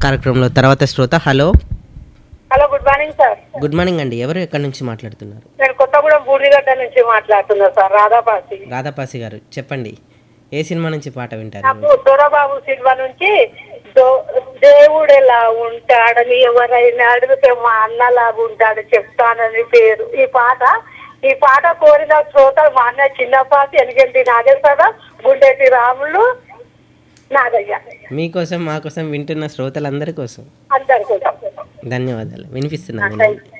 కార్యక్రమంలో తర్వాత శ్రోత hello hello good morning sir good morning అండి ఎవరు ఎక్కడి నుంచి మాట్లాడుతున్నారు నేను కొత్తగూడెం బూడిగడ్డ నుంచి మాట్లాడుతున్నా సార్ రాధాపాసి రాధాపాసి గారు చెప్పండి ఏ సినిమా నుంచి పాట వింటారు నాకు దొరబాబు సినిమా నుంచి దో- దేవుడు ఎలా ఉంటాడని ఎవరైనా అడిగితే మా అన్నలాగా ఉంటాడు చెప్తానని పేరు ఈ పాట ఈ పాట కోరిన శ్రోతలు మా అన్న చిన్నపాటి ఎనిగంటి నాగేశ్వరరావు గుండెటి రాములు నాగయ్య మీకోసం మా కోసం వింటున్న శ్రోతలందరి కోసం అందరు కూడా ధన్యవాదాలు వినిపిస్తున్నాను థ్యాంక్ యూ